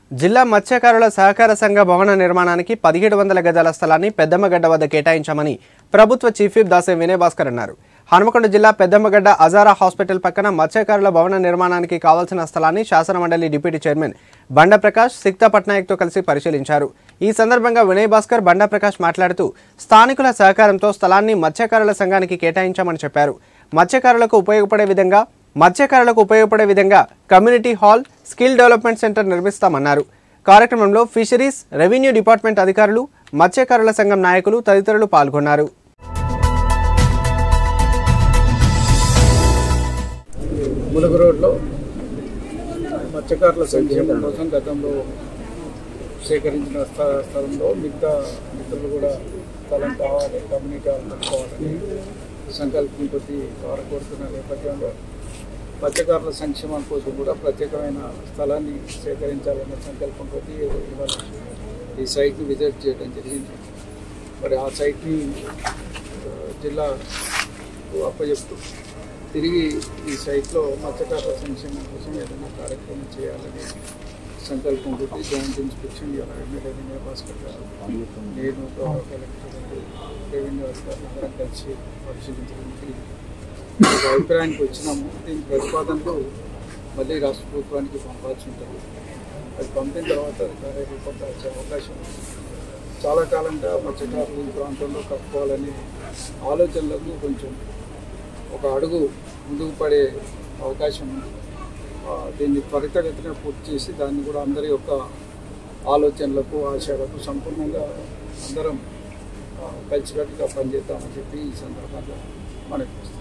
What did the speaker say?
జిల్లా మత్స్యకారుల సహకార సంఘ భవన నిర్మాణానికి పదిహేడు వందల గజాల స్థలాన్ని పెద్దమ్మగడ్డ వద్ద కేటాయించామని ప్రభుత్వ చీఫ్ విప్ దాసే వినయ్ భాస్కర్ అన్నారు హనుమకొండ జిల్లా పెద్దమ్మగడ్డ అజారా హాస్పిటల్ పక్కన మత్స్యకారుల భవన నిర్మాణానికి కావాల్సిన స్థలాన్ని శాసనమండలి డిప్యూటీ చైర్మన్ బండ ప్రకాష్ సిక్తా పట్నాయక్తో కలిసి పరిశీలించారు ఈ సందర్భంగా వినయ్ భాస్కర్ బండ ప్రకాష్ మాట్లాడుతూ స్థానికుల సహకారంతో స్థలాన్ని మత్స్యకారుల సంఘానికి కేటాయించామని చెప్పారు మత్స్యకారులకు ఉపయోగపడే విధంగా మత్స్యకారులకు ఉపయోగపడే విధంగా community hall skill development centre నిర్మిస్తామన్నారు కార్యక్రమంలో ఫిషరీస్ రెవెన్యూ డిపార్ట్మెంట్ అధికారులు మత్స్యకారుల సంఘం నాయకులు తదితరులు పాల్గొన్నారు ములుగు రోడ్లో మత్స్యకారుల సంక్షేమం కోసం గతంలో సేకరించిన స్థ- స్థలంలో మిగతా మిత్రులు కూడా స్థలం కావాలి కమ్యూనిటీ హాల్ కట్టుకోవాలని సంకల్పం కొద్ది వారు కోరుతున్న నేపథ్యంలో మత్స్యకారుల సంక్షేమం కోసం కూడా ప్రత్యేకమైన స్థలాన్ని సేకరించాలన్న సంకల్పం కొద్ది ఇవాళ ఈ సైట్ని విజిట్ చేయడం జరిగింది మరి ఆ సైట్ని ఆ, జిల్లాకు అప్పచెప్తూ తిరిగి ఈ సైట్లో మత్స్యకారుల సంక్షేమం కోసం ఏదైనా కార్యక్రమం చేయాలని సంకల్పం కొద్ది జాయింట్ ఇన్స్పెక్షన్ ఇవాళ ఎమ్మెల్యే వినయ భాస్కర్ గారు నేను గౌరవ కలెక్టర్ గారు రెవెన్యూ అధికారులు అందరం కలిసి పరిశీలించడం జరిగింది ఒక అభిప్రాయానికి వచ్చినాము దీని ప్రతిపాదనలు మళ్ళీ రాష్ట్ర ప్రభుత్వానికి పంపాల్సి ఉంటుంది అది పంపిన తర్వాత అది కార్యరూపంగా వచ్చే అవకాశం ఉంది చాలా కాలంగా మత్స్యకారులు ఈ ప్రాంతంలో కట్టుకోవాలనే ఆలోచనలకు కొంచెం ఒక అడుగు ముందుకు పడే అవకాశం ఉంది ఆ, దీన్ని త్వరితగతిన పూర్తి చేసి దాన్ని కూడా అందరి యొక్క ఆలోచనలకు ఆశయాలకు సంపూర్ణంగా అందరం ఆ, కలిసికట్టుగా పనిచేద్దామని చెప్పి ఈ సందర్భంగా మనకి